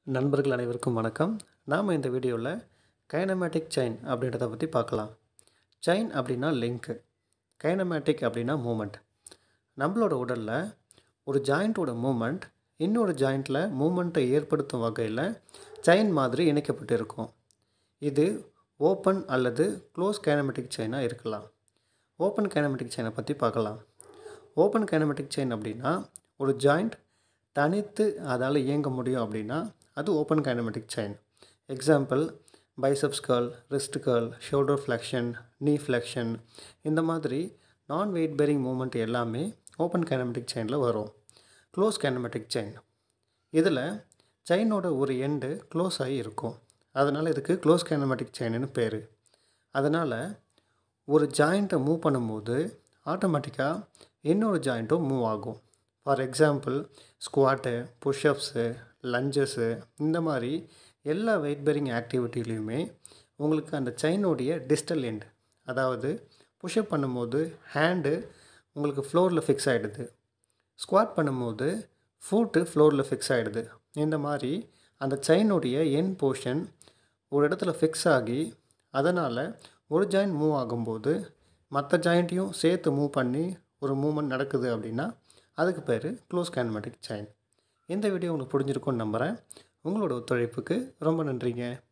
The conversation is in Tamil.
நண்பர்கள் அனைவருக்கும் வணக்கம் நாம் இந்த வீடியோவில் கைனமேட்டிக் செயின் அப்படின்றத பற்றி பார்க்கலாம் செயின் அப்படின்னா லிங்க்கு கைனமேட்டிக் அப்படின்னா மூமெண்ட் நம்மளோட உடலில் ஒரு ஜாயிண்ட்டோட மூமெண்ட் இன்னொரு ஜாயிண்ட்டில் மூமெண்ட்டை ஏற்படுத்தும் வகையில் செயின் மாதிரி இணைக்கப்பட்டு இருக்கும் இது ஓப்பன் அல்லது க்ளோஸ் கைனமேட்டிக் செயினாக இருக்கலாம் ஓப்பன் கைனமேட்டிக் செயினை பற்றி பார்க்கலாம் ஓப்பன் கைனமேட்டிக் செயின் அப்படின்னா ஒரு ஜாயிண்ட் தனித்து அதால் இயங்க முடியும் அப்படின்னா அது open kinematic chain example biceps curl wrist curl shoulder flexion knee flexion இந்த மாதிரி நான் வெயிட் பேரிங் மூமெண்ட் எல்லாமே ஓப்பன் கைனமேட்டிக் செயினில் வரும் க்ளோஸ் கைனமேட்டிக் செயின் இதில் செயினோட ஒரு எண்டு க்ளோஸ் ஆகி இருக்கும் அதனால் இதுக்கு க்ளோஸ் கைனமேட்டிக் செயின்னு பேர் அதனால் ஒரு ஜாயிண்ட்டை மூவ் பண்ணும்போது ஆட்டோமேட்டிக்காக இன்னொரு ஜாயிண்ட்டும் மூவ் ஆகும் for example squat pushups lunges இந்த மாதிரி எல்லா வெயிட் பேரிங் ஆக்டிவிட்டிலையுமே உங்களுக்கு அந்த செயினுடைய டிஸ்டல் எண்ட் அதாவது புஷ்அப் பண்ணும்போது ஹேண்டு உங்களுக்கு ஃப்ளோரில் ஃபிக்ஸ் ஆகிடுது ஸ்குவாட் பண்ணும்போது ஃபூட்டு ஃப்ளோரில் ஃபிக்ஸ் ஆகிடுது இந்த மாதிரி அந்த செயினுடைய என் போர்ஷன் ஒரு இடத்துல ஃபிக்ஸ் ஆகி அதனால் ஒரு ஜாயிண்ட் மூவ் ஆகும்போது மற்ற ஜாயிண்ட்டையும் சேர்த்து மூவ் பண்ணி ஒரு மூமெண்ட் நடக்குது அப்படின்னா அதுக்கு பேர் க்ளோஸ் கைனமேட்டிக் செயின் இந்த வீடியோ உங்களுக்கு புரிஞ்சிருக்கும்னு நம்புகிறேன் உங்களோட ஒத்துழைப்புக்கு ரொம்ப நன்றிங்க